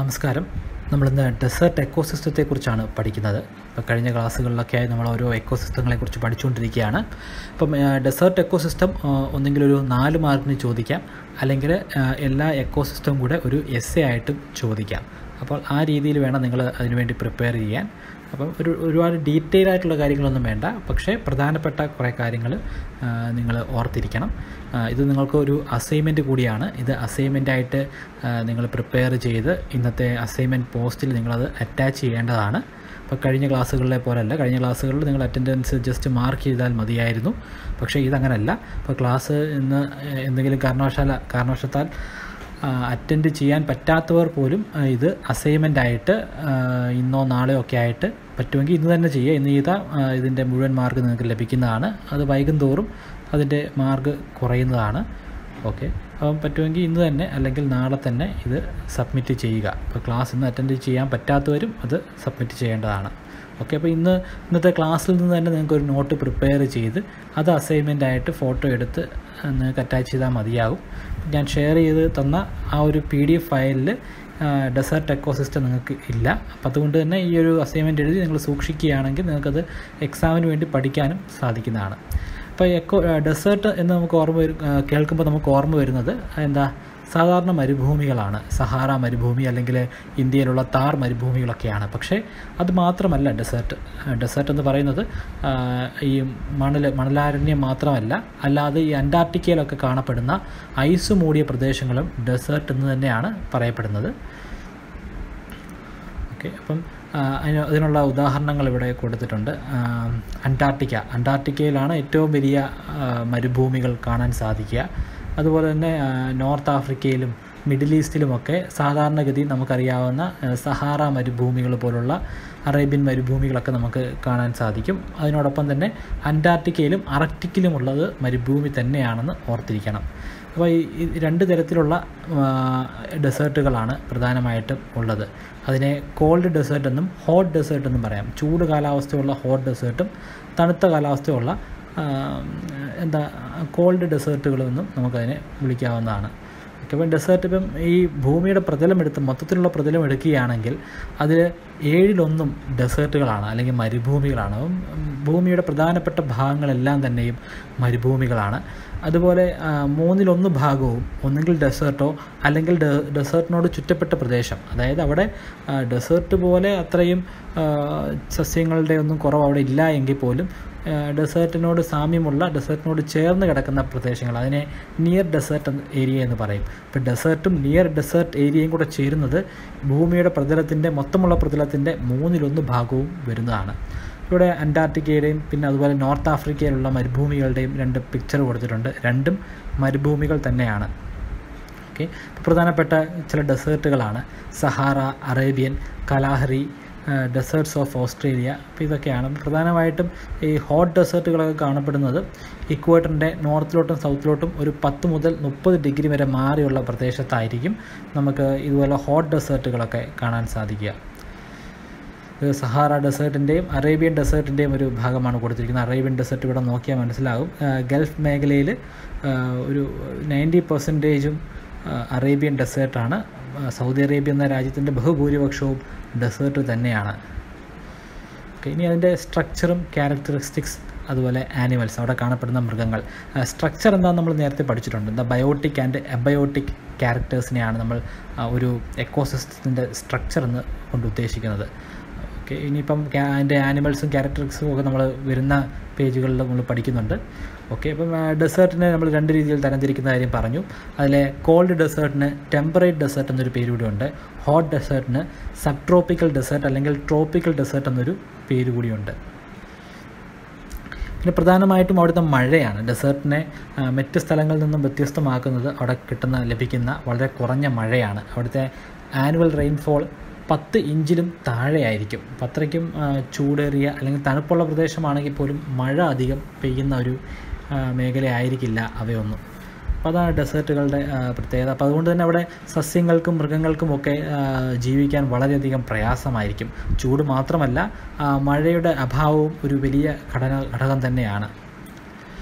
നമസ്കാരം നമ്മളിന്ന് ഡെസേർട്ട് എക്കോസിസ്റ്റത്തെക്കുറിച്ചാണ് പഠിക്കുന്നത് ഇപ്പോൾ കഴിഞ്ഞ ക്ലാസ്സുകളിലൊക്കെ ആയി നമ്മൾ ഓരോ എക്കോസിസ്റ്റങ്ങളെക്കുറിച്ച് പഠിച്ചുകൊണ്ടിരിക്കുകയാണ് അപ്പം ഡെസേർട്ട് എക്കോസിസ്റ്റം ഒന്നെങ്കിൽ ഒരു നാല് മാർക്കിന് ചോദിക്കാം അല്ലെങ്കിൽ ആ, എല്ലാ എക്കോസിസ്റ്റം കൂടെ ഒരു എസ് എ ആയിട്ടും ചോദിക്കാം അപ്പോൾ ആ രീതിയിൽ വേണം നിങ്ങൾ അതിനുവേണ്ടി പ്രിപ്പയർ ചെയ്യാൻ അപ്പം ഒരു ഒരുപാട് ഡീറ്റെയിൽ ആയിട്ടുള്ള കാര്യങ്ങളൊന്നും വേണ്ട പക്ഷേ പ്രധാനപ്പെട്ട കുറേ കാര്യങ്ങൾ നിങ്ങൾ ഓർത്തിരിക്കണം ആ, ഇത് നിങ്ങൾക്ക് ഒരു അസൈൻമെൻറ്റ് കൂടിയാണ് ഇത് അസൈൻമെൻറ്റായിട്ട് നിങ്ങൾ പ്രിപ്പയർ ചെയ്ത് ഇന്നത്തെ അസൈൻമെൻറ്റ് പോസ്റ്റിൽ നിങ്ങളത് അറ്റാച്ച് ചെയ്യേണ്ടതാണ് അപ്പോൾ കഴിഞ്ഞ ക്ലാസ്സുകളിലെ പോലെയല്ല കഴിഞ്ഞ ക്ലാസ്സുകളിൽ നിങ്ങൾ അറ്റൻഡൻസ് ജസ്റ്റ് മാർക്ക് ചെയ്താൽ മതിയായിരുന്നു പക്ഷേ ഇതങ്ങനല്ല ഇപ്പോൾ ക്ലാസ് ഇന്ന് എന്തെങ്കിലും കാരണവശാല കാരണവശത്താൽ അറ്റൻഡ് ചെയ്യാൻ പറ്റാത്തവർ പോലും ആ, ഇത് അസൈൻമെൻ്റ് ആയിട്ട് ആ, ഇന്നോ നാളെയോ ഒക്കെ ആയിട്ട് പറ്റുമെങ്കിൽ ഇന്ന് തന്നെ ചെയ്യുക ഇന്ന് ചെയ്താൽ ആ, ഇതിൻ്റെ മുഴുവൻ മാർക്ക് നിങ്ങൾക്ക് ലഭിക്കുന്നതാണ് അത് വൈകും തോറും അതിൻ്റെ മാർക്ക് കുറയുന്നതാണ് ഓക്കെ അപ്പം പറ്റുമെങ്കിൽ ഇന്ന് തന്നെ അല്ലെങ്കിൽ നാളെ തന്നെ ഇത് സബ്മിറ്റ് ചെയ്യുക ഇപ്പോൾ ക്ലാസ് ഇന്ന് അറ്റൻഡ് ചെയ്യാൻ പറ്റാത്തവരും അത് സബ്മിറ്റ് ചെയ്യേണ്ടതാണ് ഓക്കെ അപ്പോൾ ഇന്ന് ഇന്നത്തെ ക്ലാസ്സിൽ നിന്ന് തന്നെ നിങ്ങൾക്ക് ഒരു നോട്ട് പ്രിപ്പയർ ചെയ്ത് അത് അസൈൻമെൻ്റ് ആയിട്ട് ഫോട്ടോ എടുത്ത് നിങ്ങൾക്ക് അറ്റാച്ച് ചെയ്താൽ മതിയാകും ഞാൻ ഷെയർ ചെയ്ത് തന്ന ആ ഒരു പി ഡി എഫ് ഫയലിൽ ഡെസേർട്ട് എക്കോസിസ്റ്റം നിങ്ങൾക്ക് ഇല്ല അപ്പം അതുകൊണ്ട് തന്നെ ഈ ഒരു അസൈൻമെൻറ്റ് എഴുതി നിങ്ങൾ സൂക്ഷിക്കുകയാണെങ്കിൽ നിങ്ങൾക്കത് എക്സാമിന് വേണ്ടി പഠിക്കാനും സാധിക്കുന്നതാണ് അപ്പോൾ എക്കോ ഡെസേർട്ട് എന്ന് നമുക്ക് ഓർമ്മ വരും കേൾക്കുമ്പോൾ നമുക്ക് ഓർമ്മ വരുന്നത് എന്താ സാധാരണ മരുഭൂമികളാണ് സഹാറ മരുഭൂമി അല്ലെങ്കിൽ ഇന്ത്യയിലുള്ള താർ മരുഭൂമികളൊക്കെയാണ് പക്ഷേ അത് മാത്രമല്ല ഡെസേർട്ട് ഡെസേർട്ട് എന്ന് പറയുന്നത് ആ, ഈ മണൽ മണലാരണ്യം മാത്രമല്ല അല്ലാതെ ഈ അന്റാർട്ടിക്കയിലൊക്കെ കാണപ്പെടുന്ന ഐസ് മൂടിയ പ്രദേശങ്ങളും ഡെസേർട്ട് എന്ന് തന്നെയാണ് പറയപ്പെടുന്നത് ഓക്കെ അപ്പം ആ, അതിന് അതിനുള്ള ഉദാഹരണങ്ങൾ ഇവിടെ കൊടുത്തിട്ടുണ്ട് ആ, അന്റാർട്ടിക്ക അന്റാർട്ടിക്കയിലാണ് ഏറ്റവും വലിയ ആ, മരുഭൂമികൾ കാണാൻ സാധിക്കുക അതുപോലെ തന്നെ ആ, നോർത്ത് ആഫ്രിക്കയിലും മിഡിൽ ഈസ്റ്റിലുമൊക്കെ സാധാരണഗതി നമുക്കറിയാവുന്ന ആ, സഹാറ മരുഭൂമികൾ പോലുള്ള അറേബ്യൻ മരുഭൂമികളൊക്കെ നമുക്ക് കാണാൻ സാധിക്കും അതിനോടൊപ്പം തന്നെ അന്റാർട്ടിക്കയിലും അറക്റ്റിക്കിലുമുള്ളത് മരുഭൂമി തന്നെയാണെന്ന് ഓർത്തിരിക്കണം അപ്പോൾ ഈ ഈ രണ്ട് തരത്തിലുള്ള ആ, ഡെസേർട്ടുകളാണ് പ്രധാനമായിട്ടും ഉള്ളത് അതിനെ കോൾഡ് ഡെസേർട്ട് എന്നും ഹോട്ട് ഡെസേർട്ട് എന്നും പറയാം ചൂട് കാലാവസ്ഥയുള്ള ഹോട്ട് ഡെസേർട്ടും തണുത്ത കാലാവസ്ഥയുള്ള ആ, എന്താ കോൾഡ് ഡെസേർട്ടുകളെന്നും നമുക്കതിനെ വിളിക്കാവുന്നതാണ് ഓക്കെ അപ്പം ഡെസേർട്ട് ഇപ്പം ഈ ഭൂമിയുടെ പ്രതലം എടുത്ത് മൊത്തത്തിലുള്ള പ്രതലം എടുക്കുകയാണെങ്കിൽ അതിൽ ഏഴിലൊന്നും ഡെസേർട്ടുകളാണ് അല്ലെങ്കിൽ മരുഭൂമികളാണ് അപ്പം ഭൂമിയുടെ പ്രധാനപ്പെട്ട ഭാഗങ്ങളെല്ലാം തന്നെയും മരുഭൂമികളാണ് അതുപോലെ ആ, മൂന്നിലൊന്ന് ഭാഗവും ഒന്നുകിൽ ഡെസേർട്ടോ അല്ലെങ്കിൽ ഡെ- ഡെസേർട്ടിനോട് ചുറ്റപ്പെട്ട പ്രദേശം അതായത് അവിടെ ആ, ഡെസേർട്ട് പോലെ അത്രയും ആ, സസ്യങ്ങളുടെ ഒന്നും കുറവ് അവിടെ ഇല്ല എങ്കിൽ പോലും ആ, ഡെസേർട്ടിനോട് സാമ്യമുള്ള ഡെസേർട്ടിനോട് ചേർന്ന് കിടക്കുന്ന പ്രദേശങ്ങൾ അതിനെ നിയർ ഡെസേർട്ട് ഏരിയ എന്ന് പറയും ഇപ്പോൾ ഡെസേർട്ടും നിയർ ഡെസേർട്ട് ഏരിയയും കൂടെ ചേരുന്നത് ഭൂമിയുടെ പ്രതലത്തിൻ്റെ മൊത്തമുള്ള പ്രതലത്തിൻ്റെ മൂന്നിലൊന്ന് ഭാഗവും വരുന്നതാണ് ഇവിടെ അന്റാർട്ടിക്കയുടെയും പിന്നെ അതുപോലെ നോർത്ത് ആഫ്രിക്കയിലുള്ള മരുഭൂമികളുടെയും രണ്ട് പിക്ചർ കൊടുത്തിട്ടുണ്ട് രണ്ടും മരുഭൂമികൾ തന്നെയാണ് ഓക്കെ പ്രധാനപ്പെട്ട ചില ഡെസേർട്ടുകളാണ് Sahara Arabian Kalahari deserts of Australia അപ്പോൾ ഇതൊക്കെയാണ് പ്രധാനമായിട്ടും ഈ ഹോട്ട് ഡെസേർട്ടുകളൊക്കെ കാണപ്പെടുന്നത് ഇക്വേറ്ററിൻ്റെ നോർത്തിലോട്ടും സൗത്തിലോട്ടും ഒരു പത്ത് മുതൽ മുപ്പത് ഡിഗ്രി വരെ മാറിയുള്ള പ്രദേശത്തായിരിക്കും നമുക്ക് ഇതുപോലെ ഹോട്ട് ഡെസേർട്ടുകളൊക്കെ കാണാൻ സാധിക്കുക ഇത് സഹാറ ഡെസേർട്ടിൻ്റെയും അറേബ്യൻ ഡെസേർട്ടിൻ്റെയും ഒരു ഭാഗമാണ് കൊടുത്തിരിക്കുന്നത് അറേബ്യൻ ഡെസേർട്ട് ഇവിടെ നോക്കിയാൽ മനസ്സിലാകും ആ, ഗൾഫ് മേഖലയിൽ ആ, ഒരു നയൻറ്റി പെർസെൻറ്റേജും അറേബ്യൻ ഡെസേർട്ടാണ് ആ, സൗദി അറേബ്യ എന്ന രാജ്യത്തിൻ്റെ ബഹുഭൂരിപക്ഷവും ഡെസേർട്ട് തന്നെയാണ് ഓക്കെ ഇനി അതിൻ്റെ സ്ട്രക്ചറും ക്യാരക്ടറിസ്റ്റിക്സ് അതുപോലെ ആനിമൽസ് അവിടെ കാണപ്പെടുന്ന മൃഗങ്ങൾ സ്ട്രക്ചർ എന്താണെന്ന് നമ്മൾ നേരത്തെ പഠിച്ചിട്ടുണ്ട് എന്താ ബയോട്ടിക് ആൻഡ് എബയോട്ടിക് ക്യാരക്ടേഴ്സിനെയാണ് നമ്മൾ ആ, ഒരു എക്കോസിസ്റ്റത്തിൻ്റെ സ്ട്രക്ചർ എന്ന് കൊണ്ട് ഉദ്ദേശിക്കുന്നത് ഓക്കെ ഇനിയിപ്പം ക്യാ- അതിൻ്റെ ആനിമൽസും ക്യാരക്ടറിസ്സും ഒക്കെ നമ്മൾ വരുന്ന പേജുകളിൽ നമ്മൾ പഠിക്കുന്നുണ്ട് ഓക്കെ അപ്പം ഡെസേർട്ടിനെ നമ്മൾ രണ്ട് രീതിയിൽ തരംതിരിക്കുന്ന കാര്യം പറഞ്ഞു അതിലെ കോൾഡ് ഡെസേർട്ടിന് ടെമ്പറേറ്റ് ഡെസേർട്ട് എന്നൊരു പേര് കൂടി ഉണ്ട് ഹോട്ട് ഡെസേർട്ടിന് സബ് ട്രോപ്പിക്കൽ ഡെസേർട്ട് അല്ലെങ്കിൽ ട്രോപ്പിക്കൽ ഡെസേർട്ട് എന്നൊരു പേര് കൂടിയുണ്ട് പിന്നെ പ്രധാനമായിട്ടും അവിടുത്തെ മഴയാണ് ഡെസേർട്ടിനെ ആ, മറ്റ് സ്ഥലങ്ങളിൽ നിന്നും വ്യത്യസ്തമാക്കുന്നത് അവിടെ കിട്ടുന്ന ലഭിക്കുന്ന വളരെ കുറഞ്ഞ മഴയാണ് അവിടുത്തെ ആനുവൽ റെയിൻഫോൾ പത്ത് ഇഞ്ചിലും താഴെയായിരിക്കും അപ്പം അത്രയ്ക്കും ആ, ചൂടേറിയ അല്ലെങ്കിൽ തണുപ്പുള്ള പ്രദേശമാണെങ്കിൽ പോലും മഴ അധികം പെയ്യുന്ന ഒരു ആ, മേഖലയായിരിക്കില്ല അവയൊന്നും അപ്പോൾ അതാണ് ഡെസേർട്ടുകളുടെ ആ, പ്രത്യേകത അപ്പോൾ അതുകൊണ്ട് തന്നെ അവിടെ സസ്യങ്ങൾക്കും മൃഗങ്ങൾക്കുമൊക്കെ ആ, ജീവിക്കാൻ വളരെയധികം പ്രയാസമായിരിക്കും ചൂട് മാത്രമല്ല ആ, മഴയുടെ അഭാവവും ഒരു വലിയ ഘടന ഘടകം തന്നെയാണ്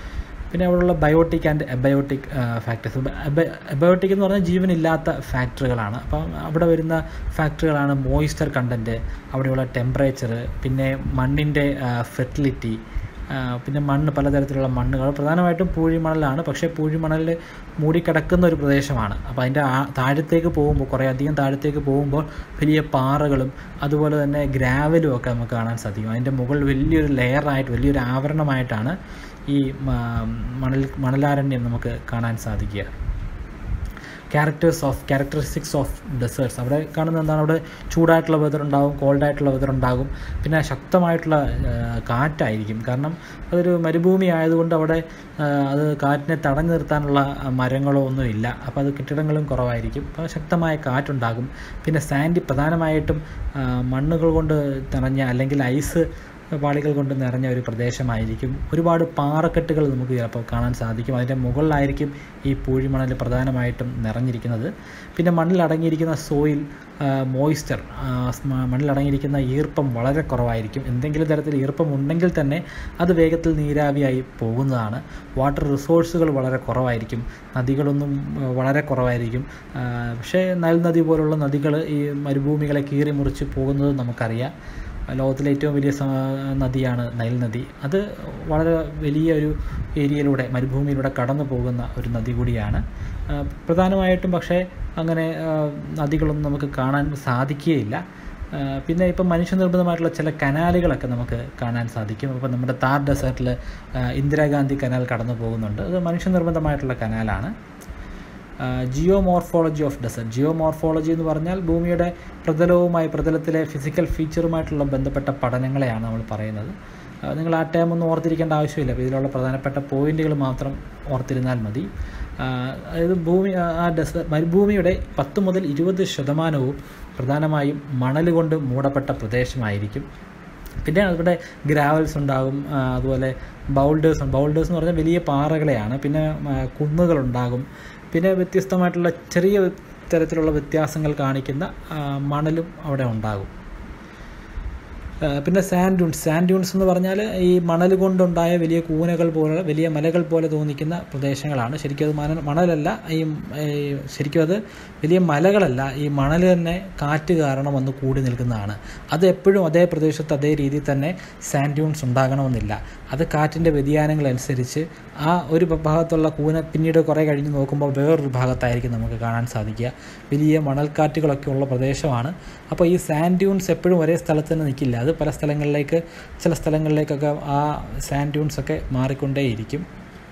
പിന്നെ അവിടെയുള്ള biotic and abiotic factors abiotic എന്ന് പറഞ്ഞാൽ ജീവനില്ലാത്ത ഫാക്ടറികളാണ് അപ്പം അവിടെ വരുന്ന ഫാക്ടറികളാണ് മോയിസ്ചർ കണ്ടൻറ്റ് അവിടെയുള്ള ടെമ്പറേച്ചർ പിന്നെ മണ്ണിൻ്റെ ഫെർട്ടിലിറ്റി പിന്നെ മണ്ണ് പലതരത്തിലുള്ള മണ്ണുകൾ പ്രധാനമായിട്ടും പൂഴിമണലാണ് പക്ഷേ പൂഴിമണലിൽ മൂടിക്കിടക്കുന്ന ഒരു പ്രദേശമാണ് അപ്പോൾ അതിൻ്റെ ആ താഴത്തേക്ക് പോകുമ്പോൾ കുറേ അധികം താഴത്തേക്ക് പോകുമ്പോൾ വലിയ പാറകളും അതുപോലെ തന്നെ ഗ്രാവലും ഒക്കെ നമുക്ക് കാണാൻ സാധിക്കും അതിൻ്റെ മുകളിൽ വലിയൊരു ലെയറായിട്ട് വലിയൊരു ആവരണമായിട്ടാണ് ഈ മണൽ മണലാരണ്യം നമുക്ക് കാണാൻ സാധിക്കുക characters of characteristics of deserts അവിടെ കാണുന്ന എന്താണ് അവിടെ ചൂടായിട്ടുള്ള വെതർ ഉണ്ടാകും കോൾഡായിട്ടുള്ള വെതർ ഉണ്ടാകും പിന്നെ ശക്തമായിട്ടുള്ള കാറ്റായിരിക്കും കാരണം അതൊരു മരുഭൂമി ആയതുകൊണ്ട് അവിടെ അത് കാറ്റിനെ തടഞ്ഞു നിർത്താനുള്ള മരങ്ങളോ ഒന്നും ഇല്ല അപ്പോൾ അത് കെട്ടിടങ്ങളും കുറവായിരിക്കും അപ്പോൾ ശക്തമായ കാറ്റുണ്ടാകും പിന്നെ സാൻഡി പ്രധാനമായിട്ടും മണ്ണുകൾ കൊണ്ട് നിറഞ്ഞ അല്ലെങ്കിൽ ഐസ് പാളികൾ കൊണ്ട് നിറഞ്ഞ ഒരു പ്രദേശമായിരിക്കും ഒരുപാട് പാറക്കെട്ടുകൾ നമുക്ക് ചിലപ്പോൾ കാണാൻ സാധിക്കും അതിൻ്റെ മുകളിലായിരിക്കും ഈ പൂഴിമണൽ പ്രധാനമായിട്ടും നിറഞ്ഞിരിക്കുന്നത് പിന്നെ മണ്ണിൽ അടങ്ങിയിരിക്കുന്ന സോയിൽ മോയിസ്ചർ മണ്ണിലടങ്ങിയിരിക്കുന്ന ഈർപ്പം വളരെ കുറവായിരിക്കും എന്തെങ്കിലും തരത്തിൽ ഈർപ്പം ഉണ്ടെങ്കിൽ തന്നെ അത് വേഗത്തിൽ നീരാവിയായി പോകുന്നതാണ് വാട്ടർ റിസോഴ്സുകൾ വളരെ കുറവായിരിക്കും നദികളൊന്നും വളരെ കുറവായിരിക്കും പക്ഷേ നൈൽ നദി പോലുള്ള നദികൾ ഈ മരുഭൂമികളെ കീറി മുറിച്ച് പോകുന്നത് നമുക്കറിയാം ലോകത്തിലെ ഏറ്റവും വലിയ നദിയാണ് നൈൽ നദി അത് വളരെ വലിയ ഒരു ഏരിയയിലൂടെ മരുഭൂമിയിലൂടെ കടന്നു പോകുന്ന ഒരു നദി കൂടിയാണ് പ്രധാനമായിട്ടും പക്ഷേ അങ്ങനെ നദികളൊന്നും നമുക്ക് കാണാൻ സാധിക്കുകയില്ല പിന്നെ ഇപ്പം മനുഷ്യനിർമ്മിതമായിട്ടുള്ള ചില കനാലുകളൊക്കെ നമുക്ക് കാണാൻ സാധിക്കും ഇപ്പം നമ്മുടെ താർ ഡെസേർട്ടിൽ ഇന്ദിരാഗാന്ധി കനാൽ കടന്നു പോകുന്നുണ്ട് അത് മനുഷ്യനിർമ്മിതമായിട്ടുള്ള കനാലാണ് geomorphology of desert geomorphology എന്ന് പറഞ്ഞാൽ ഭൂമിയുടെ പ്രതലവുമായി പ്രതലത്തിലെ ഫിസിക്കൽ ഫീച്ചറുമായിട്ടുള്ള ബന്ധപ്പെട്ട പഠനങ്ങളെയാണ് നമ്മൾ പറയുന്നത് നിങ്ങൾ ആ ടൈം ഒന്നും ഓർത്തിരിക്കേണ്ട ആവശ്യമില്ല അപ്പോൾ ഇതിലുള്ള പ്രധാനപ്പെട്ട പോയിന്റുകൾ മാത്രം ഓർത്തിരുന്നാൽ മതി അതായത് ഭൂമി ആ ഡെസേർട്ട് മരുഭൂമിയുടെ പത്ത് മുതൽ ഇരുപത് ശതമാനവും പ്രധാനമായും മണൽ കൊണ്ട് മൂടപ്പെട്ട പ്രദേശമായിരിക്കും പിന്നെ അവിടെ ഗ്രാവൽസ് ഉണ്ടാകും അതുപോലെ ബൗൾഡേഴ്സ് ബൗൾഡേഴ്സ് എന്ന് പറഞ്ഞാൽ വലിയ പാറകളെയാണ് പിന്നെ കുന്നുകളുണ്ടാകും പിന്നെ വ്യത്യസ്തമായിട്ടുള്ള ചെറിയ തരത്തിലുള്ള വ്യത്യാസങ്ങൾ കാണിക്കുന്ന മണലും അവിടെ ഉണ്ടാകും പിന്നെ സാൻഡ് ഡ്യൂൺസ് സാൻഡ് ഡ്യൂൺസ് എന്ന് പറഞ്ഞാൽ ഈ മണൽ കൊണ്ടുണ്ടായ വലിയ കൂനകൾ പോലെ വലിയ മലകൾ പോലെ തോന്നിക്കുന്ന പ്രദേശങ്ങളാണ് ശരിക്കും അത് മണൽ മണലല്ല ഈ ശരിക്കും അത് വലിയ മലകളല്ല ഈ മണൽ തന്നെ കാറ്റ് കാരണം വന്ന് കൂടി നിൽക്കുന്നതാണ് അത് എപ്പോഴും അതേ പ്രദേശത്ത് അതേ രീതിയിൽ തന്നെ സാൻഡ് ഡ്യൂൺസ് ഉണ്ടാകണമെന്നില്ല അത് കാറ്റിൻ്റെ വ്യതിയാനങ്ങൾ അനുസരിച്ച് ആ ഒരു ഭാഗത്തുള്ള കൂന പിന്നീട് കുറേ കഴിഞ്ഞ് നോക്കുമ്പോൾ വേറൊരു ഭാഗത്തായിരിക്കും നമുക്ക് കാണാൻ സാധിക്കുക വലിയ മണൽക്കാറ്റുകളൊക്കെ ഉള്ള പ്രദേശമാണ് അപ്പോൾ ഈ സാൻഡ് ഡ്യൂൺസ് എപ്പോഴും ഒരേ സ്ഥലത്ത് തന്നെ നിൽക്കില്ല അത് പല സ്ഥലങ്ങളിലേക്ക് ചില സ്ഥലങ്ങളിലേക്കൊക്കെ ആ സാൻഡ് ഡ്യൂൺസ് ഒക്കെ മാറിക്കൊണ്ടേയിരിക്കും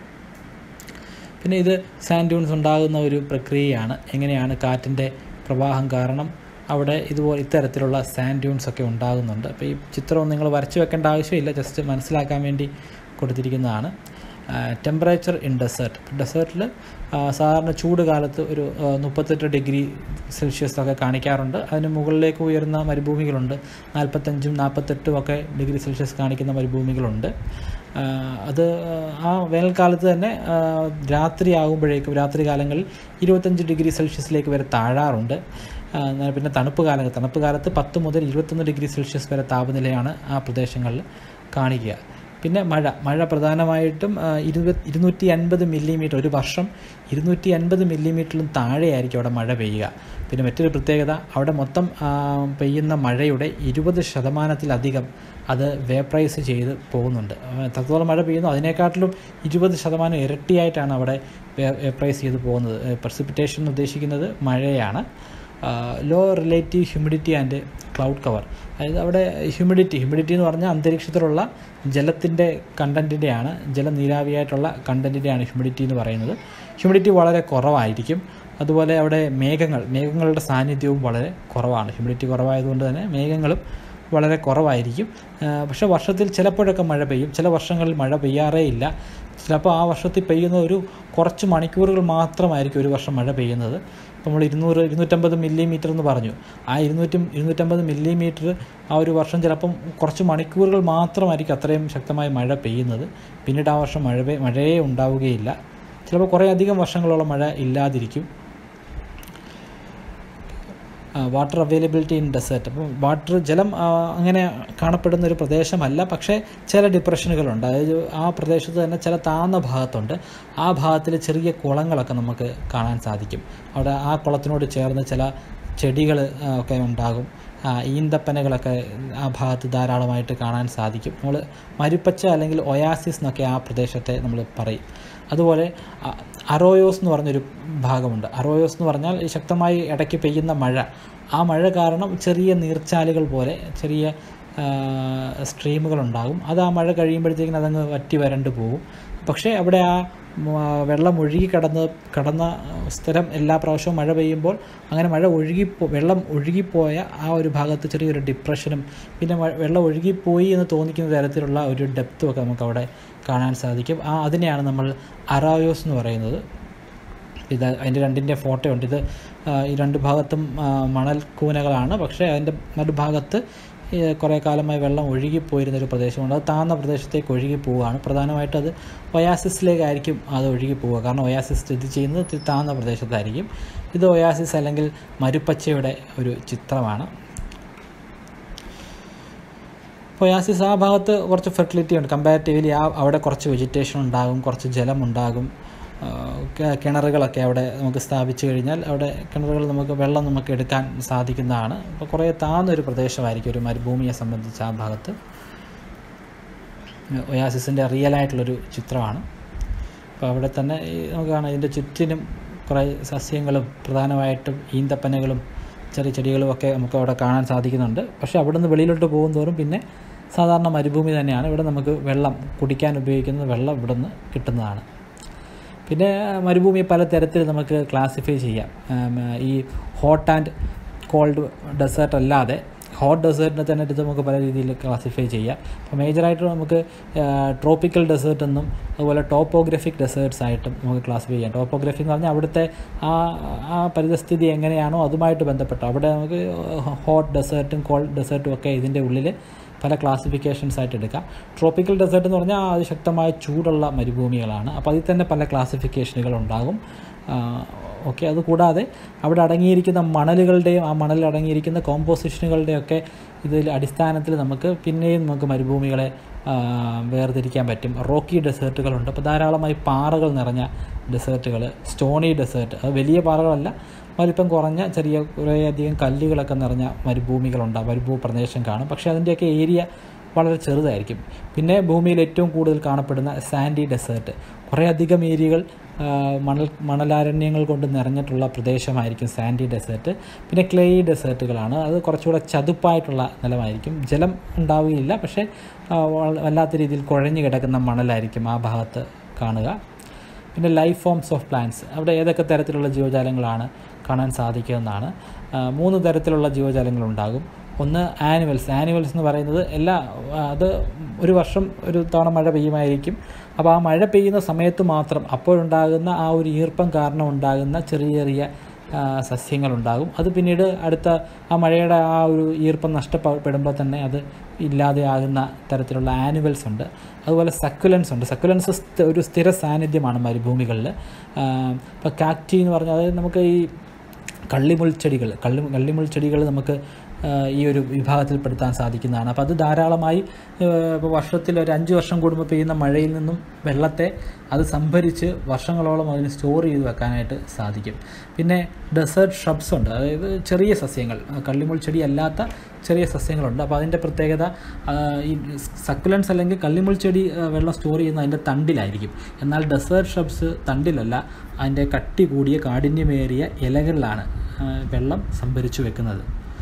പിന്നെ ഇത് സാൻഡ് ഡ്യൂൺസ് ഉണ്ടാകുന്ന ഒരു പ്രക്രിയയാണ് എങ്ങനെയാണ് കാറ്റിൻ്റെ പ്രവാഹം കാരണം അവിടെ ഇതുപോലെ ഇത്തരത്തിലുള്ള സാൻഡ് ഡ്യൂൺസ് ഒക്കെ ഉണ്ടാകുന്നുണ്ട് അപ്പോൾ ഈ ചിത്രം നിങ്ങൾ വരച്ചു വെക്കേണ്ട ആവശ്യമില്ല ജസ്റ്റ് മനസ്സിലാക്കാൻ വേണ്ടി കൊടുത്തിരിക്കുന്നതാണ് ടെമ്പറേച്ചർ ഇൻ ഡെസേർട്ട് ഡെസേർട്ടിൽ സാധാരണ ചൂട് കാലത്ത് ഒരു മുപ്പത്തെട്ട് ഡിഗ്രി സെൽഷ്യസ് ഒക്കെ കാണിക്കാറുണ്ട് അതിന് മുകളിലേക്ക് ഉയർന്ന മരുഭൂമികളുണ്ട് നാൽപ്പത്തഞ്ചും നാൽപ്പത്തെട്ടും ഒക്കെ ഡിഗ്രി സെൽഷ്യസ് കാണിക്കുന്ന മരുഭൂമികളുണ്ട് അത് ആ വേനൽക്കാലത്ത് തന്നെ രാത്രി ആകുമ്പോഴേക്കും രാത്രി കാലങ്ങളിൽ ഇരുപത്തഞ്ച് ഡിഗ്രി സെൽഷ്യസിലേക്ക് വരെ താഴാറുണ്ട് പിന്നെ തണുപ്പ് കാലത്ത് തണുപ്പ് കാലത്ത് പത്ത് മുതൽ ഇരുപത്തൊന്ന് ഡിഗ്രി സെൽഷ്യസ് വരെ താപനിലയാണ് ആ പ്രദേശങ്ങളിൽ കാണിക്കുക പിന്നെ മഴ മഴ പ്രധാനമായിട്ടും ഇരുപത് ഇരുന്നൂറ്റി അൻപത് മില്ലിമീറ്റർ ഒരു വർഷം ഇരുന്നൂറ്റി അൻപത് മില്ലിമീറ്ററിലും താഴെയായിരിക്കും അവിടെ മഴ പെയ്യുക പിന്നെ മറ്റൊരു പ്രത്യേകത അവിടെ മൊത്തം പെയ്യുന്ന മഴയുടെ ഇരുപത് ശതമാനത്തിലധികം അത് വേപ്രൈസ് ചെയ്ത് പോകുന്നുണ്ട് എത്രത്തോളം മഴ പെയ്യുന്നു അതിനേക്കാട്ടിലും ഇരുപത് ശതമാനം ഇരട്ടിയായിട്ടാണ് അവിടെ വേപ്രൈസ് ചെയ്ത് പോകുന്നത് പ്രസിപ്പിറ്റേഷൻ ഉദ്ദേശിക്കുന്നത് മഴയാണ് low relative humidity and cloud cover അതായത് അവിടെ ഹ്യൂമിഡിറ്റി ഹ്യൂമിഡിറ്റി എന്ന് പറഞ്ഞാൽ അന്തരീക്ഷത്തിലുള്ള ജലത്തിൻ്റെ കണ്ടൻറ്റിൻ്റെയാണ് ജലം നീരാവിയായിട്ടുള്ള കണ്ടൻറ്റിൻ്റെയാണ് ഹ്യൂമിഡിറ്റി എന്ന് പറയുന്നത് ഹ്യൂമിഡിറ്റി വളരെ കുറവായിരിക്കും അതുപോലെ അവിടെ മേഘങ്ങൾ മേഘങ്ങളുടെ സാന്നിധ്യവും വളരെ കുറവാണ് ഹ്യൂമിഡിറ്റി കുറവായതുകൊണ്ട് തന്നെ മേഘങ്ങളും വളരെ കുറവായിരിക്കും പക്ഷേ വർഷത്തിൽ ചിലപ്പോഴൊക്കെ മഴ പെയ്യും ചില വർഷങ്ങളിൽ മഴ പെയ്യാറേ ഇല്ല ചിലപ്പോൾ ആ വർഷത്തിൽ പെയ്യുന്ന ഒരു കുറച്ച് മണിക്കൂറുകൾ മാത്രമായിരിക്കും ഒരു വർഷം മഴ പെയ്യുന്നത് ഇപ്പോൾ നമ്മൾ ഇരുന്നൂറ് ഇരുന്നൂറ്റമ്പത് മില്ലിമീറ്റർ എന്ന് പറഞ്ഞു ആ ഇരുന്നൂറ്റും ഇരുന്നൂറ്റമ്പത് മില്ലിമീറ്റർ ആ ഒരു വർഷം ചിലപ്പം കുറച്ച് മണിക്കൂറുകൾ മാത്രമായിരിക്കും അത്രയും ശക്തമായ മഴ പെയ്യുന്നത് പിന്നീട് ആ വർഷം മഴ മഴയേ ഉണ്ടാവുകയില്ല ചിലപ്പോൾ കുറേ അധികം വർഷങ്ങളോളം മഴ ഇല്ലാതിരിക്കും വാട്ടർ അവൈലബിലിറ്റി ഇൻ ഡെസേർട്ട് അപ്പം വാട്ടർ ജലം ആ, അങ്ങനെ കാണപ്പെടുന്ന ഒരു പ്രദേശമല്ല പക്ഷേ ചില ഡിപ്രഷനുകളുണ്ട് അതായത് ആ പ്രദേശത്ത് തന്നെ ചില താഴ്ന്ന ഭാഗത്തുണ്ട് ആ ഭാഗത്തിൽ ചെറിയ കുളങ്ങളൊക്കെ നമുക്ക് കാണാൻ സാധിക്കും അവിടെ ആ കുളത്തിനോട് ചേർന്ന് ചില ചെടികൾ ഒക്കെ ഉണ്ടാകും ആ, ഈന്തപ്പനകളൊക്കെ ആ ഭാഗത്ത് ധാരാളമായിട്ട് കാണാൻ സാധിക്കും നമ്മൾ മരുപ്പച്ച അല്ലെങ്കിൽ ഒയാസിസ് എന്നൊക്കെ ആ പ്രദേശത്തെ നമ്മൾ പറയും അതുപോലെ അ- അറോയോസ് എന്ന് പറഞ്ഞൊരു ഭാഗമുണ്ട് അറോയോസ് എന്ന് പറഞ്ഞാൽ ഈ ശക്തമായി ഇടയ്ക്ക് പെയ്യുന്ന മഴ ആ മഴ കാരണം ചെറിയ നീർച്ചാലുകൾ പോലെ ചെറിയ സ്ട്രീമുകൾ ഉണ്ടാകും അത് ആ മഴ കഴിയുമ്പോഴത്തേക്കിനും അതങ്ങ് വറ്റി വരണ്ട് പോകും പക്ഷേ അവിടെ ആ ഉം, ആ, വെള്ളം ഒഴുകി കടന്ന് കടന്ന സ്ഥിരം എല്ലാ പ്രാവശ്യവും മഴ പെയ്യുമ്പോൾ അങ്ങനെ മഴ ഒഴുകിപ്പോ വെള്ളം ഒഴുകിപ്പോയ ആ ഒരു ഭാഗത്ത് ചെറിയൊരു ഡിപ്രഷനും പിന്നെ മ- വെള്ളം ഒഴുകിപ്പോയി എന്ന് തോന്നിക്കുന്ന തരത്തിലുള്ള ഒരു ഡെപ്തും ഒക്കെ നമുക്ക് അവിടെ കാണാൻ സാധിക്കും ആ അതിനെയാണ് നമ്മൾ അറായോസ് എന്ന് പറയുന്നത് ഇത് അതിൻ്റെ രണ്ടിൻ്റെ ഫോട്ടോ ഉണ്ട് ഇത് ആ, ഈ രണ്ട് ഭാഗത്തും ആ, മണൽ കൂനകളാണ് പക്ഷേ അതിൻ്റെ നടുഭാഗത്ത് ഈ കുറേ കാലമായി വെള്ളം ഒഴുകിപ്പോയിരുന്ന ഒരു പ്രദേശമുണ്ട് അത് താഴ്ന്ന പ്രദേശത്തേക്ക് ഒഴുകി പോവുകയാണ് പ്രധാനമായിട്ടും അത് ഒയാസിസിലേക്കായിരിക്കും അത് ഒഴുകി പോവുക കാരണം ഒയാസിസ് സ്ഥിതി ചെയ്യുന്നത് ഇത്തിരി താഴ്ന്ന പ്രദേശത്തായിരിക്കും ഇത് ഒയാസിസ് അല്ലെങ്കിൽ മരുപ്പച്ചയുടെ ഒരു ചിത്രമാണ് ഒയാസിസ് ആ ഭാഗത്ത് കുറച്ച് ഫെർട്ടിലിറ്റി ഉണ്ട് കമ്പാരിറ്റീവ്ലി ആ അവിടെ കുറച്ച് വെജിറ്റേഷൻ ഉണ്ടാകും കുറച്ച് ജലമുണ്ടാകും ആ, കി- കിണറുകളൊക്കെ അവിടെ നമുക്ക് സ്ഥാപിച്ചു കഴിഞ്ഞാൽ അവിടെ കിണറുകൾ നമുക്ക് വെള്ളം നമുക്ക് എടുക്കാൻ സാധിക്കുന്നതാണ് അപ്പോൾ കുറേ താഴ്ന്നൊരു പ്രദേശമായിരിക്കും ഒരു മരുഭൂമിയെ സംബന്ധിച്ച് ആ ഭാഗത്ത് ഒയാസിസിൻ്റെ റിയൽ ആയിട്ടുള്ളൊരു ചിത്രമാണ് അപ്പോൾ അവിടെ തന്നെ ഈ നമുക്ക് കാണാം ഇതിൻ്റെ ചുറ്റിനും കുറേ സസ്യങ്ങളും പ്രധാനമായിട്ടും ഈന്തപ്പനകളും ചെറിയ ചെടികളും ഒക്കെ നമുക്ക് അവിടെ കാണാൻ സാധിക്കുന്നുണ്ട് പക്ഷേ അവിടെ നിന്ന് വെളിയിലോട്ട് പോകും തോറും പിന്നെ സാധാരണ മരുഭൂമി തന്നെയാണ് ഇവിടെ നമുക്ക് വെള്ളം കുടിക്കാൻ ഉപയോഗിക്കുന്ന വെള്ളം ഇവിടെ നിന്ന് കിട്ടുന്നതാണ് പിന്നെ മരുഭൂമിയെ പല തരത്തിൽ നമുക്ക് ക്ലാസിഫൈ ചെയ്യാം ഉം, ഈ ഹോട്ട് ആൻഡ് കോൾഡ് ഡെസേർട്ട് അല്ലാതെ ഹോട്ട് ഡെസേർട്ടിനെ തന്നെ എടുത്ത് നമുക്ക് പല രീതിയിൽ ക്ലാസിഫൈ ചെയ്യാം അപ്പോൾ മേജറായിട്ട് നമുക്ക് ട്രോപ്പിക്കൽ ഡെസേർട്ട് എന്നും അതുപോലെ ടോപ്പോഗ്രഫിക് ഡെസേർട്ട്സ് ആയിട്ടും നമുക്ക് ക്ലാസിഫൈ ചെയ്യാം ടോപ്പോഗ്രഫി എന്ന് പറഞ്ഞാൽ അവിടുത്തെ ആ ആ പരിതസ്ഥിതി എങ്ങനെയാണോ അതുമായിട്ട് ബന്ധപ്പെട്ട് അവിടെ നമുക്ക് ഹോട്ട് ഡെസേർട്ടും കോൾഡ് ഡെസേർട്ടും ഒക്കെ ഇതിൻ്റെ ഉള്ളിൽ പല ക്ലാസിഫിക്കേഷൻസ് ആയിട്ട് എടുക്കാം ട്രോപ്പിക്കൽ ഡെസേർട്ട് എന്ന് പറഞ്ഞാൽ അത് ശക്തമായ ചൂടുള്ള മരുഭൂമികളാണ് അപ്പോൾ അതിൽ തന്നെ പല ക്ലാസിഫിക്കേഷനുകൾ ഉണ്ടാകും ഓക്കെ അതുകൂടാതെ അവിടെ അടങ്ങിയിരിക്കുന്ന മണലുകളുടെയും ആ മണലിൽ അടങ്ങിയിരിക്കുന്ന കോമ്പോസിഷനുകളുടെയും ഒക്കെ ഇതിൽ അടിസ്ഥാനത്തിൽ നമുക്ക് പിന്നെയും നമുക്ക് മരുഭൂമികളെ ആ, വേർതിരിക്കാൻ പറ്റും റോക്കി ഡെസേർട്ടുകളുണ്ട് അപ്പോൾ ധാരാളമായി പാറകൾ നിറഞ്ഞ ഡെസേർട്ടുകൾ സ്റ്റോണി ഡെസേർട്ട് അത് വലിയ പാറകളല്ല വലിപ്പം കുറഞ്ഞ ചെറിയ കുറേയധികം കല്ലുകളൊക്കെ നിറഞ്ഞ മരുഭൂമികളുണ്ട് മരുഭൂ പ്രദേശം കാണും പക്ഷേ അതിൻ്റെയൊക്കെ ഏരിയ വളരെ ചെറുതായിരിക്കും പിന്നെ ഭൂമിയിൽ ഏറ്റവും കൂടുതൽ കാണപ്പെടുന്ന സാൻഡി ഡെസേർട്ട് കുറേയധികം ഏരിയകൾ ആ, മണൽ മണലാരണ്യങ്ങൾ കൊണ്ട് നിറഞ്ഞിട്ടുള്ള പ്രദേശമായിരിക്കും സാൻഡി ഡെസേർട്ട് പിന്നെ ക്ലേയി ഡെസേർട്ടുകളാണ് അത് കുറച്ചുകൂടെ ചതുപ്പായിട്ടുള്ള നിലമായിരിക്കും ജലം ഉണ്ടാവുകയില്ല പക്ഷേ ആ, വള- വല്ലാത്ത രീതിയിൽ കുഴഞ്ഞു കിടക്കുന്ന മണലായിരിക്കും ആ ഭാഗത്ത് കാണുക പിന്നെ ലൈഫ് ഫോംസ് ഓഫ് പ്ലാന്റ്സ് അവിടെ ഏതൊക്കെ തരത്തിലുള്ള ജീവജാലങ്ങളാണ് കാണാൻ സാധിക്കുന്നതാണ് ആ, മൂന്ന് തരത്തിലുള്ള ജീവജാലങ്ങളുണ്ടാകും ഒന്ന് ആനിമൽസ് ആനിമൽസ് എന്ന് പറയുന്നത് എല്ലാ ആ, അത് ഒരു വർഷം ഒരു തവണ മഴ പെയ്യുമായിരിക്കും അപ്പോൾ ആ മഴ പെയ്യുന്ന സമയത്ത് മാത്രം അപ്പോഴുണ്ടാകുന്ന ആ ഒരു ഈർപ്പം കാരണം ഉണ്ടാകുന്ന ചെറിയ ചെറിയ ആ, സസ്യങ്ങളുണ്ടാകും അത് പിന്നീട് അടുത്ത ആ മഴയുടെ ആ ഒരു ഈർപ്പം നഷ്ടപ്പെടുമ്പോൾ തന്നെ അത് ഇല്ലാതെയാകുന്ന തരത്തിലുള്ള ആനിമൽസ് ഉണ്ട് അതുപോലെ സക്കുലൻസ് ഉണ്ട് സക്കുലൻസ് ഒരു സ്ഥിര സാന്നിധ്യമാണ് മരുഭൂമികളിൽ ഇപ്പോൾ കാക്ടി എന്ന് പറഞ്ഞാൽ അതായത് നമുക്ക് ഈ കള്ളിമുൾ ചെടികൾ കള്ളി കള്ളിമുൾ ചെടികൾ നമുക്ക് ആ, ഈ ഒരു വിഭാഗത്തിൽപ്പെടുത്താൻ സാധിക്കുന്നതാണ് അപ്പോൾ അത് ധാരാളമായി ഇപ്പോൾ വർഷത്തിൽ ഒരു അഞ്ച് വർഷം കൂടുമ്പോൾ പെയ്യുന്ന മഴയിൽ നിന്നും വെള്ളത്തെ അത് സംഭരിച്ച് വർഷങ്ങളോളം അതിന് സ്റ്റോർ ചെയ്ത് വെക്കാനായിട്ട് സാധിക്കും പിന്നെ ഡെസേർട്ട് ഷ്രബ്സ് ഉണ്ട് അതായത് ചെറിയ സസ്യങ്ങൾ ആ, കള്ളിമുൾ ചെടി അല്ലാത്ത ചെറിയ സസ്യങ്ങളുണ്ട് അപ്പോൾ അതിൻ്റെ പ്രത്യേകത ആ, ഈ സക്കുലൻസ് അല്ലെങ്കിൽ കള്ളിമുൾ ചെടി ആ, വെള്ളം സ്റ്റോർ ചെയ്യുന്ന അതിൻ്റെ തണ്ടിലായിരിക്കും എന്നാൽ ഡെസേർട്ട് ഷ്രബ്സ് തണ്ടിലല്ല അതിൻ്റെ കട്ടി കൂടിയ കാഠിന്യമേറിയ ഇലകളിലാണ് ആ, വെള്ളം സംഭരിച്ചു വെക്കുന്നത്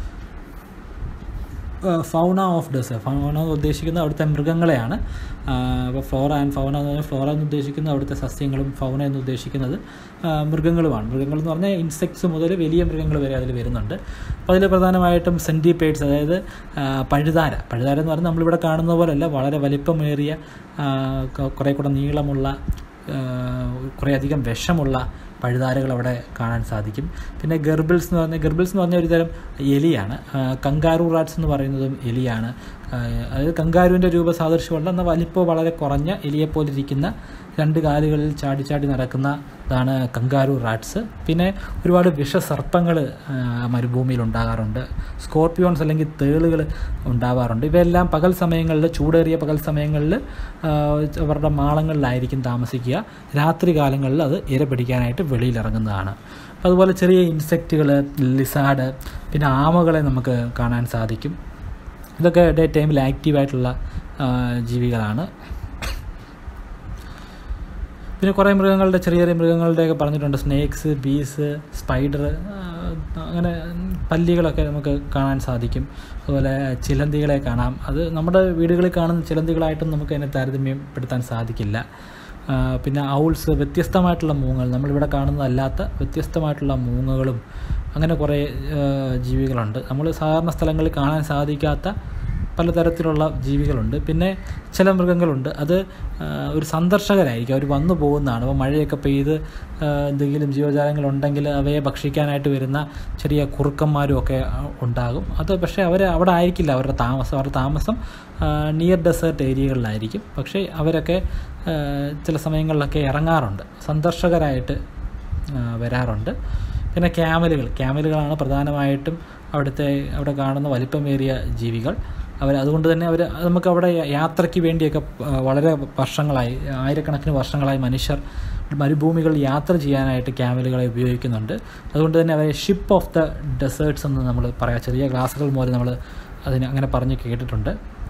ഫൗണ ഓഫ് ഡെസേർട്ട് ഫൗണ എന്ന് ഉദ്ദേശിക്കുന്നത് അവിടുത്തെ മൃഗങ്ങളെയാണ് അപ്പോൾ ഫ്ലോറ ആൻഡ് ഫൗണ എന്ന് പറഞ്ഞാൽ ഫ്ലോറ എന്ന് ഉദ്ദേശിക്കുന്നത് അവിടുത്തെ സസ്യങ്ങളും ഫൗണ എന്ന് ഉദ്ദേശിക്കുന്നത് ആ, മൃഗങ്ങളുമാണ് മൃഗങ്ങൾ എന്ന് പറഞ്ഞാൽ ഇൻസെക്ട്സ് മുതൽ വലിയ മൃഗങ്ങൾ വരെ അതിൽ വരുന്നുണ്ട് അപ്പോൾ അതിൽ പ്രധാനമായിട്ടും സെൻറ്റിപേഡ്സ് അതായത് ആ, പഴുതാര പഴുതാര എന്ന് പറഞ്ഞാൽ നമ്മളിവിടെ കാണുന്ന പോലെയല്ല വളരെ വലിപ്പമേറിയ ആ, ക- കുറേ കൂടെ നീളമുള്ള കുറേയധികം വിഷമുള്ള പഴുതാരകൾ അവിടെ കാണാൻ സാധിക്കും പിന്നെ ഗർബിൾസ് എന്ന് പറഞ്ഞാൽ ഗർബിൾസ് എന്ന് പറഞ്ഞ ഒരു തരം എലിയാണ് കങ്കാറു റാറ്റ്സ് എന്ന് പറയുന്നതും എലിയാണ് ആ, അതായത് കങ്കാരുവിൻ്റെ രൂപസാദൃശ്യമുള്ള എന്നാൽ വലിപ്പം വളരെ കുറഞ്ഞ എലിയെപ്പോലിരിക്കുന്ന രണ്ട് കാലുകളിൽ ചാടി ചാടി നടക്കുന്ന ഇതാണ് കങ്കാരു റാറ്റ്സ് പിന്നെ ഒരുപാട് വിഷസർപ്പങ്ങൾ മരുഭൂമിയിൽ ഉണ്ടാകാറുണ്ട് സ്കോർപ്പിയോൺസ് അല്ലെങ്കിൽ തേളുകൾ ഉണ്ടാവാറുണ്ട് ഇവയെല്ലാം പകൽ സമയങ്ങളിൽ ചൂടേറിയ പകൽ സമയങ്ങളിൽ അവരുടെ മാളങ്ങളിലായിരിക്കും താമസിക്കുക രാത്രി കാലങ്ങളിൽ അത് ഇര പിടിക്കാനായിട്ട് വെളിയിലിറങ്ങുന്നതാണ് അതുപോലെ ചെറിയ ഇൻസെക്റ്റുകൾ ലിസാഡ് പിന്നെ ആമകളെ നമുക്ക് കാണാൻ സാധിക്കും ഇതൊക്കെ ഡേ ടൈമിൽ ആക്റ്റീവായിട്ടുള്ള ജീവികളാണ് പിന്നെ കുറേ മൃഗങ്ങളുടെ ചെറിയ ചെറിയ മൃഗങ്ങളുടെയൊക്കെ പറഞ്ഞിട്ടുണ്ട് സ്നേക്സ് ബീസ് സ്പൈഡർ അങ്ങനെ പല്ലികളൊക്കെ നമുക്ക് കാണാൻ സാധിക്കും അതുപോലെ ചിലന്തികളെ കാണാം അത് നമ്മുടെ വീടുകളിൽ കാണുന്ന ചിലന്തികളായിട്ടും നമുക്ക് അതിനെ താരതമ്യപ്പെടുത്താൻ സാധിക്കില്ല പിന്നെ ഔൾസ് വ്യത്യസ്തമായിട്ടുള്ള മൂങ്ങകൾ നമ്മളിവിടെ കാണുന്നതല്ലാത്ത വ്യത്യസ്തമായിട്ടുള്ള മൂങ്ങകളും അങ്ങനെ കുറേ ജീവികളുണ്ട് നമ്മൾ സാധാരണ സ്ഥലങ്ങളിൽ കാണാൻ സാധിക്കാത്ത പലതരത്തിലുള്ള ജീവികളുണ്ട് പിന്നെ ചില മൃഗങ്ങളുണ്ട് അത് ഒരു സന്ദർശകരായിരിക്കും അവർ വന്നു പോകുന്നതാണ് അപ്പോൾ മഴയൊക്കെ പെയ്ത് എന്തെങ്കിലും ജീവജാലങ്ങളുണ്ടെങ്കിൽ അവയെ ഭക്ഷിക്കാനായിട്ട് വരുന്ന ചെറിയ കുറുക്കന്മാരും ഒക്കെ ഉണ്ടാകും അത് പക്ഷേ അവർ അവിടെ ആയിരിക്കില്ല അവരുടെ താമസം അവരുടെ താമസം നിയർ ഡെസേർട്ട് ഏരിയകളിലായിരിക്കും പക്ഷേ അവരൊക്കെ ചില സമയങ്ങളിലൊക്കെ ഇറങ്ങാറുണ്ട് സന്ദർശകരായിട്ട് വരാറുണ്ട് പിന്നെ ക്യാമലുകൾ ക്യാമലുകളാണ് പ്രധാനമായിട്ടും അവിടുത്തെ അവിടെ കാണുന്ന വലിപ്പമേറിയ ജീവികൾ അവർ അതുകൊണ്ട് തന്നെ അവർ നമുക്ക് അവിടെ യാത്രയ്ക്ക് വേണ്ടിയൊക്കെ വളരെ വർഷങ്ങളായി ആയിരക്കണക്കിന് വർഷങ്ങളായി മനുഷ്യർ മരുഭൂമികളിൽ യാത്ര ചെയ്യാനായിട്ട് ക്യാമലുകളെ ഉപയോഗിക്കുന്നുണ്ട് അതുകൊണ്ട് തന്നെ അവരെ ഷിപ്പ് ഓഫ് ദ ഡെസേർട്സ് എന്ന് നമ്മൾ പറയാം ചെറിയ ക്ലാസ്സുകൾ മൂലം നമ്മൾ അതിന് അങ്ങനെ പറഞ്ഞ് കേട്ടിട്ടുണ്ട്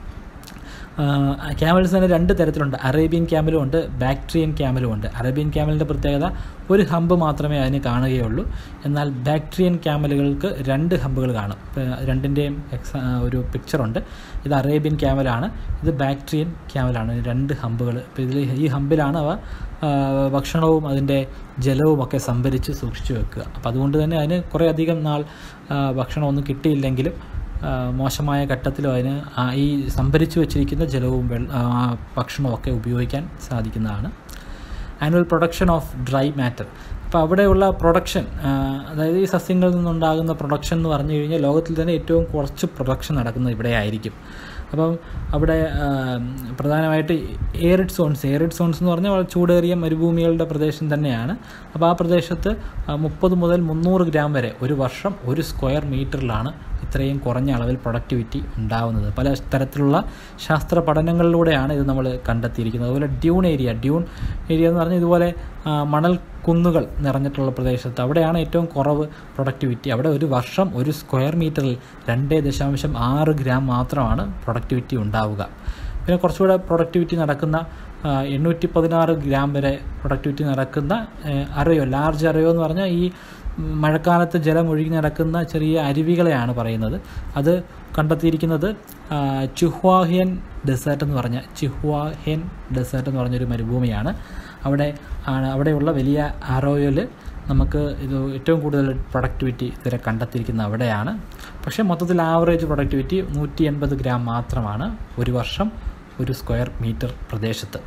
ക്യാമൽസ് തന്നെ രണ്ട് തരത്തിലുണ്ട് അറേബ്യൻ ക്യാമലും ഉണ്ട് ബാക്ട്രിയൻ ക്യാമലും ഉണ്ട് അറേബ്യൻ ക്യാമലിൻ്റെ പ്രത്യേകത ഒരു ഹമ്പ് മാത്രമേ അതിന് കാണുകയുള്ളൂ എന്നാൽ ബാക്ട്രിയൻ ക്യാമലുകൾക്ക് രണ്ട് ഹമ്പുകൾ കാണും രണ്ടിൻ്റെയും എക്സാ ഒരു പിക്ചറുണ്ട് ഇത് അറേബ്യൻ ക്യാമലാണ് ഇത് ബാക്ട്രിയൻ ക്യാമലാണ് രണ്ട് ഹമ്പുകൾ ഇപ്പോൾ ഇതിൽ ഈ ഹമ്പിലാണ് അവ ഭക്ഷണവും അതിൻ്റെ ജലവും ഒക്കെ സംഭരിച്ച് സൂക്ഷിച്ചു വെക്കുക അപ്പോൾ അതുകൊണ്ട് തന്നെ അതിന് കുറേ അധികം നാൾ ഭക്ഷണമൊന്നും കിട്ടിയില്ലെങ്കിലും മോശമായ ഘട്ടത്തിലും അതിന് ഈ സംഭരിച്ചു വച്ചിരിക്കുന്ന ജലവും ഭക്ഷണവും ഒക്കെ ഉപയോഗിക്കാൻ സാധിക്കുന്നതാണ് annual production of dry matter അപ്പോൾ അവിടെയുള്ള പ്രൊഡക്ഷൻ അതായത് ഈ സസ്യങ്ങളിൽ നിന്നുണ്ടാകുന്ന പ്രൊഡക്ഷൻ എന്ന് പറഞ്ഞു കഴിഞ്ഞാൽ ലോകത്തിൽ തന്നെ ഏറ്റവും കുറച്ച് പ്രൊഡക്ഷൻ നടക്കുന്നത് ഇവിടെ ആയിരിക്കും അപ്പം അവിടെ പ്രധാനമായിട്ട് എയറിഡ് സോൺസ് എയറിഡ് സോൺസ് എന്ന് പറഞ്ഞാൽ ചൂടേറിയ മരുഭൂമികളുടെ പ്രദേശം തന്നെയാണ് അപ്പോൾ ആ പ്രദേശത്ത് മുപ്പത് മുതൽ മുന്നൂറ് ഗ്രാം വരെ ഒരു വർഷം ഒരു സ്ക്വയർ മീറ്ററിലാണ് ഇത്രയും കുറഞ്ഞ അളവിൽ പ്രൊഡക്ടിവിറ്റി ഉണ്ടാവുന്നത് പല തരത്തിലുള്ള ശാസ്ത്ര പഠനങ്ങളിലൂടെയാണ് ഇത് നമ്മൾ കണ്ടെത്തിയിരിക്കുന്നത് അതുപോലെ ഡ്യൂൺ ഏരിയ ഡ്യൂൺ ഏരിയ എന്ന് പറഞ്ഞാൽ ഇതുപോലെ മണൽ കുന്നുകൾ നിറഞ്ഞിട്ടുള്ള പ്രദേശത്ത് അവിടെയാണ് ഏറ്റവും കുറവ് പ്രൊഡക്ടിവിറ്റി അവിടെ ഒരു വർഷം ഒരു സ്ക്വയർ മീറ്ററിൽ രണ്ട് ദശാംശം ആറ് ഗ്രാം മാത്രമാണ് പ്രൊഡക്ടിവിറ്റി ഉണ്ടാവുക പിന്നെ കുറച്ചുകൂടെ പ്രൊഡക്ടിവിറ്റി നടക്കുന്ന എണ്ണൂറ്റി പതിനാറ് ഗ്രാം വരെ പ്രൊഡക്ടിവിറ്റി നടക്കുന്ന അറയോ ലാർജ് അറയോ എന്ന് പറഞ്ഞാൽ ഈ മഴക്കാലത്ത് ജലം ഒഴുകി നടക്കുന്ന ചെറിയ അരുവികളെയാണ് പറയുന്നത് അത് കണ്ടെത്തിയിരിക്കുന്നത് ചുഹ്വാഹിയൻ ഡെസേർട്ട് എന്ന് പറഞ്ഞ ചിഹ്വാഹിയൻ ഡെസേർട്ട് എന്ന് പറഞ്ഞൊരു മരുഭൂമിയാണ് അവിടെ ആണ് അവിടെയുള്ള വലിയ അറോയിൽ നമുക്ക് ഇത് ഏറ്റവും കൂടുതൽ പ്രൊഡക്ടിവിറ്റി ഇതുവരെ കണ്ടെത്തിയിരിക്കുന്ന അവിടെയാണ് പക്ഷേ മൊത്തത്തിൽ ആവറേജ് പ്രൊഡക്ടിവിറ്റി നൂറ്റി എൺപത് ഗ്രാം മാത്രമാണ് ഒരു വർഷം ഒരു സ്ക്വയർ മീറ്റർ പ്രദേശത്ത്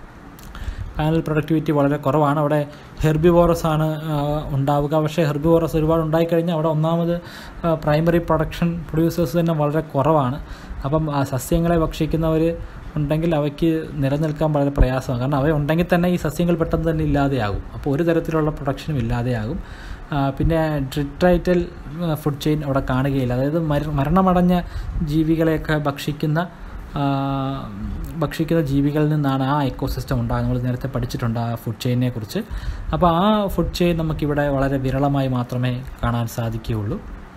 പാനൽ പ്രൊഡക്ടിവിറ്റി വളരെ കുറവാണ് അവിടെ ഹെർബിവോറസ് ആണ് ഉണ്ടാവുക പക്ഷേ ഹെർബിവോറസ് ഒരുപാട് ഉണ്ടായിക്കഴിഞ്ഞാൽ അവിടെ ഒന്നാമത് പ്രൈമറി പ്രൊഡക്ഷൻ പ്രൊഡ്യൂസേഴ്സ് തന്നെ വളരെ കുറവാണ് അപ്പം ആ സസ്യങ്ങളെ ഭക്ഷിക്കുന്നവർ ഉണ്ടെങ്കിൽ അവയ്ക്ക് നിലനിൽക്കാൻ വളരെ പ്രയാസമാണ് കാരണം അവ ഉണ്ടെങ്കിൽ തന്നെ ഈ സസ്യങ്ങൾ പെട്ടെന്ന് തന്നെ ഇല്ലാതെയാകും അപ്പോൾ ഒരു തരത്തിലുള്ള പ്രൊഡക്ഷനും ഇല്ലാതെയാകും പിന്നെ ട്രിട്രൈറ്റൽ ഫുഡ് ചെയിൻ അവിടെ കാണുകയില്ല അതായത് മരണമടഞ്ഞ ജീവികളെയൊക്കെ ഭക്ഷിക്കുന്ന ഭക്ഷിക്കുന്ന ജീവികളിൽ നിന്നാണ് ആ എക്കോസിസ്റ്റം ഉണ്ടാകുന്നത് നമ്മൾ നേരത്തെ പഠിച്ചിട്ടുണ്ട് ആ ഫുഡ് ചെയിനെ കുറിച്ച് അപ്പോൾ ആ ഫുഡ് ചെയിൻ നമുക്കിവിടെ വളരെ വിരളമായി മാത്രമേ കാണാൻ സാധിക്കുകയുള്ളൂ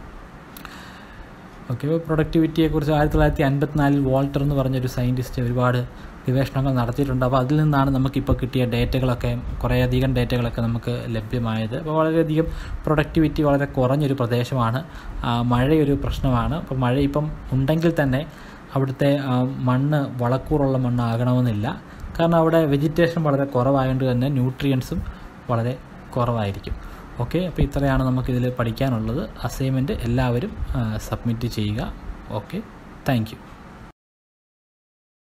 ഓക്കെ പ്രൊഡക്ടിവിറ്റിയെക്കുറിച്ച് ആയിരത്തി തൊള്ളായിരത്തി അൻപത്തിനാലിൽ വാൾട്ടർ എന്ന് പറഞ്ഞൊരു സയൻറ്റിസ്റ്റ് ഒരുപാട് ഗവേഷണങ്ങൾ നടത്തിയിട്ടുണ്ട് അപ്പോൾ അതിൽ നിന്നാണ് നമുക്കിപ്പോൾ കിട്ടിയ ഡേറ്റകളൊക്കെ കുറേയധികം ഡേറ്റകളൊക്കെ നമുക്ക് ലഭ്യമായത് അപ്പോൾ വളരെയധികം പ്രൊഡക്ടിവിറ്റി വളരെ കുറഞ്ഞൊരു പ്രദേശമാണ് മഴയൊരു പ്രശ്നമാണ് അപ്പോൾ മഴ ഇപ്പം ഉണ്ടെങ്കിൽ തന്നെ അവിടുത്തെ മണ്ണ് വളക്കൂറുള്ള മണ്ണാകണമെന്നില്ല കാരണം അവിടെ വെജിറ്റേഷൻ വളരെ കുറവായതുകൊണ്ട് തന്നെ ന്യൂട്രിയൻസും വളരെ കുറവായിരിക്കും ഓക്കെ അപ്പോൾ ഇത്രയാണ് നമുക്കിതിൽ പഠിക്കാനുള്ളത് അസൈൻമെൻറ്റ് എല്ലാവരും സബ്മിറ്റ് ചെയ്യുക ഓക്കെ താങ്ക്